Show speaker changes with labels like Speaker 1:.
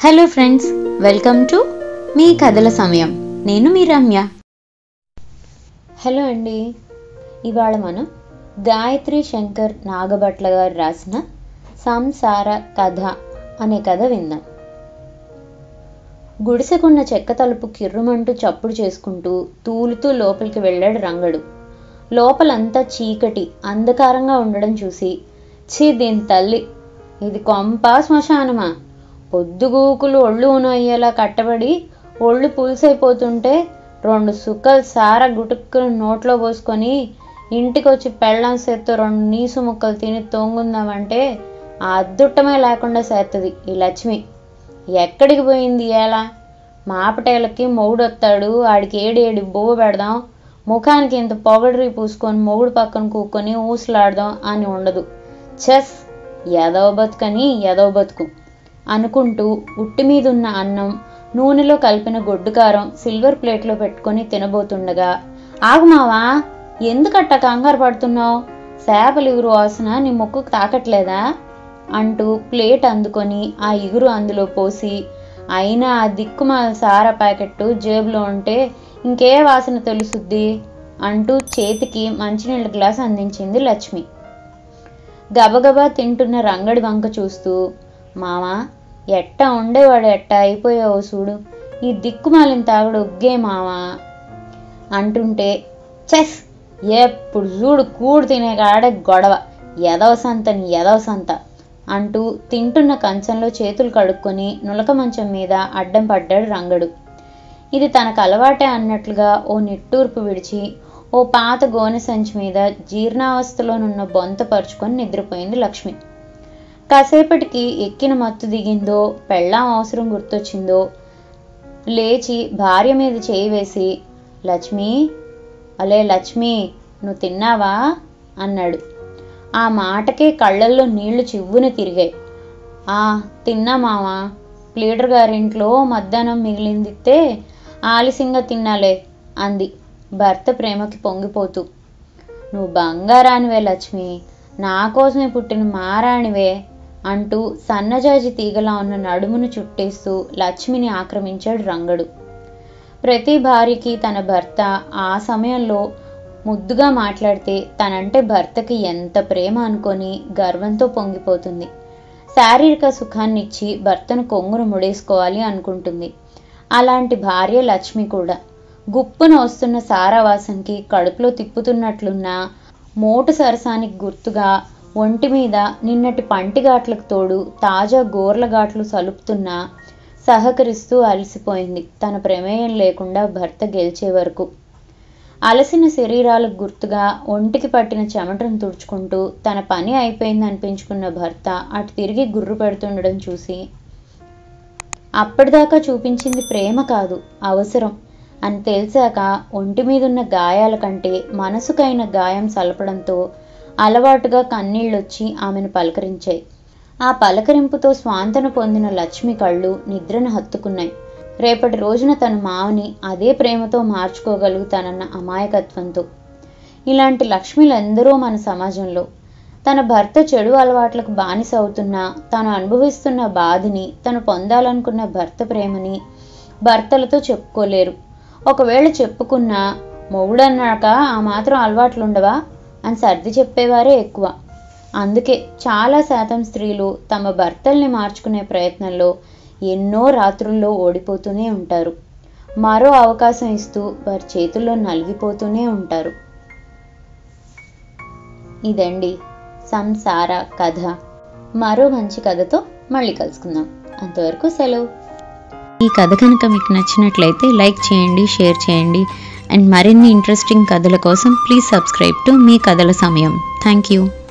Speaker 1: hello friends welcome to మీ కథల సమయం నేను మీ రమ్య హలో అండి ఇవాళ మనం గాయత్రి శంకర్ నాగభట్ల గారు రాసిన సంసార కథ అనే కథ విందాం గుడిసెకున్న చెక్క తలుపు కిర్రుమంటూ చప్పుడు చేసుకుంటూ తూలుతూ లోపలికి వెళ్ళాడు రంగడు లోపలంతా చీకటి అంధకారంగా ఉండడం చూసి ఛీ దీని తల్లి ఇది కొంప శ్మశానమా పొద్దుగూకులు ఒళ్ళు ఉనయ్యేలా కట్టబడి ఒళ్ళు పులుసైపోతుంటే రెండు సుక్కలు సార గుటుక్కులు నోట్లో పోసుకొని ఇంటికొచ్చి పెళ్ళం సేత్తో రెండు నీసు ముక్కలు తిని తొంగుందామంటే ఆ అద్దుట్టమే లేకుండా సేత్తది ఈ లక్ష్మి ఎక్కడికి పోయింది ఎలా మాపటేలకి మొగుడొత్తాడు ఆడికి ఏడేడి బొవ్వ పెడదాం ముఖానికి ఇంత పొగడ్రి పూసుకొని మొగుడు పక్కన కూకొని ఊసులాడదాం అని ఉండదు చెస్ ఎదవ బతుకని ఎదవ బతుకు అనుకుంటూ ఉట్టి మీద ఉన్న అన్నం నూనెలో కలిపిన గొడ్డు కారం సిల్వర్ ప్లేట్లో పెట్టుకొని తినబోతుండగా ఆగు మావా ఎందుకట్ట కంగారు పడుతున్నావు చేపల ఇగురు వాసన నీ ముక్కుకు తాకట్లేదా అంటూ ప్లేట్ అందుకొని ఆ ఇగురు అందులో పోసి అయినా ఆ దిక్కుమాల సారా ప్యాకెట్టు జేబులో ఉంటే ఇంకే వాసన తెలుసుద్ది అంటూ చేతికి మంచినీళ్ళ గ్లాస్ అందించింది లక్ష్మి గబగబా తింటున్న రంగడి వంక చూస్తూ మావా ఎట్ట ఉండేవాడు ఎట్ట అయిపోయావు చూడు ఈ దిక్కుమాలిన తాగుడు ఒగ్గే మావా అంటుంటే చెస్ ఎప్పుడు చూడు కూడు తినే కాడ గొడవ ఎదవ సంతని ఎదవ సంత అంటూ తింటున్న కంచంలో చేతులు కడుక్కొని నులక మంచం మీద అడ్డం పడ్డాడు రంగడు ఇది తనకు అలవాటే అన్నట్లుగా ఓ నిట్టూర్పు విడిచి ఓ పాత గోనె సంచి మీద జీర్ణావస్థలోనున్న బొంత పరుచుకొని నిద్రపోయింది లక్ష్మి కాసేపటికి ఎక్కిన మత్తు దిగిందో పెళ్ళాం అవసరం గుర్తొచ్చిందో లేచి భార్య మీద చేయి వేసి లక్ష్మి అలే లక్ష్మి నువ్వు తిన్నావా అన్నాడు ఆ మాటకే కళ్ళల్లో నీళ్లు చివ్వున తిరిగాయి ఆ తిన్నా మావా ప్లీడర్ గారింట్లో మధ్యాహ్నం మిగిలిందితే ఆలస్యంగా తిన్నాలే అంది భర్త ప్రేమకి పొంగిపోతూ నువ్వు బంగారానివే లక్ష్మి నా కోసమే పుట్టిన మారాణివే అంటూ సన్నజాజి తీగలా ఉన్న నడుమును చుట్టేస్తూ లక్ష్మిని ఆక్రమించాడు రంగడు ప్రతి భార్యకి తన భర్త ఆ సమయంలో ముద్దుగా మాట్లాడితే తనంటే భర్తకి ఎంత ప్రేమ అనుకొని గర్వంతో పొంగిపోతుంది శారీరక సుఖాన్నిచ్చి భర్తను కొంగును ముడేసుకోవాలి అనుకుంటుంది అలాంటి భార్య లక్ష్మి కూడా గుప్పున వస్తున్న సారావాసంకి కడుపులో తిప్పుతున్నట్లున్న మోటు సరసానికి గుర్తుగా ఒంటి మీద నిన్నటి పంటిగాట్లకు తోడు తాజా గోర్లగాట్లు సలుపుతున్నా సహకరిస్తూ అలసిపోయింది తన ప్రమేయం లేకుండా భర్త గెలిచే వరకు అలసిన శరీరాలకు గుర్తుగా ఒంటికి పట్టిన చెమటను తుడుచుకుంటూ తన పని అయిపోయింది అనిపించుకున్న భర్త అటు తిరిగి గుర్రు పెడుతుండడం చూసి అప్పటిదాకా చూపించింది ప్రేమ కాదు అవసరం అని తెలిసాక ఒంటి మీదున్న గాయాల కంటే మనసుకైన గాయం సలపడంతో అలవాటుగా కన్నీళ్ళొచ్చి ఆమెను పలకరించాయి ఆ పలకరింపుతో స్వాంతన పొందిన లక్ష్మి కళ్ళు నిద్రను హత్తుకున్నాయి రేపటి రోజున తన మావని అదే ప్రేమతో మార్చుకోగలుగుతానన్న అమాయకత్వంతో ఇలాంటి లక్ష్మిలందరూ మన సమాజంలో తన భర్త చెడు అలవాట్లకు బానిస అవుతున్నా తాను అనుభవిస్తున్న బాధని తను పొందాలనుకున్న భర్త ప్రేమని భర్తలతో చెప్పుకోలేరు ఒకవేళ చెప్పుకున్నా మొగుడన్నాక ఆ మాత్రం అలవాట్లుండవా అని సర్ది చెప్పేవారే ఎక్కువ అందుకే చాలా శాతం స్త్రీలు తమ భర్తల్ని మార్చుకునే ప్రయత్నంలో ఎన్నో రాత్రుల్లో ఓడిపోతూనే ఉంటారు మరో అవకాశం ఇస్తూ వారి చేతుల్లో నలిగిపోతూనే ఉంటారు ఇదండి సంసార కథ మరో మంచి కథతో మళ్ళీ కలుసుకుందాం అంతవరకు సెలవు ఈ కథ కనుక మీకు నచ్చినట్లయితే లైక్ చేయండి షేర్ చేయండి అండ్ మరిన్ని ఇంట్రెస్టింగ్ కథల కోసం ప్లీజ్ సబ్స్క్రైబ్ టు మీ కథల సమయం థ్యాంక్ యూ